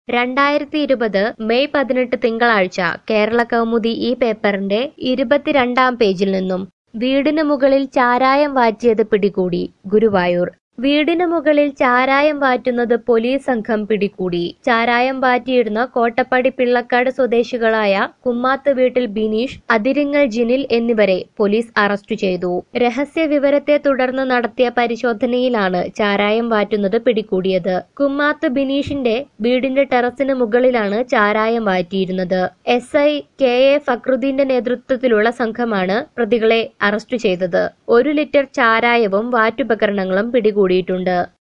രണ്ടായിരത്തി ഇരുപത് മെയ് പതിനെട്ട് തിങ്കളാഴ്ച കേരള കൗമുദി ഈ പേപ്പറിന്റെ ഇരുപത്തിരണ്ടാം പേജിൽ നിന്നും വീടിന് മുകളിൽ ചാരായം വാറ്റിയത് പിടികൂടി ഗുരുവായൂർ വീടിന് മുകളിൽ ചാരായം വാറ്റുന്നത് പോലീസ് സംഘം പിടികൂടി ചാരായം വാറ്റിയിടുന്ന കോട്ടപ്പടി പിള്ളക്കാട് സ്വദേശികളായ കുമ്മാത്ത് വീട്ടിൽ ബിനീഷ് അതിരിങ്ങൽ ജിനിൽ എന്നിവരെ പോലീസ് അറസ്റ്റ് ചെയ്തു രഹസ്യ വിവരത്തെ തുടർന്ന് നടത്തിയ പരിശോധനയിലാണ് ചാരായം വാറ്റുന്നത് പിടികൂടിയത് കുമ്മാത്ത് ബിനീഷിന്റെ വീടിന്റെ ടെറസിന് മുകളിലാണ് ചാരായം വാറ്റിയിരുന്നത് എസ് ഐ കെ എ ഫക്രുദ്ദീന്റെ നേതൃത്വത്തിലുള്ള സംഘമാണ് പ്രതികളെ അറസ്റ്റ് ചെയ്തത് ഒരു ലിറ്റർ ചാരായവും വാറ്റുപകരണങ്ങളും പിടികൂടിയിട്ടുണ്ട്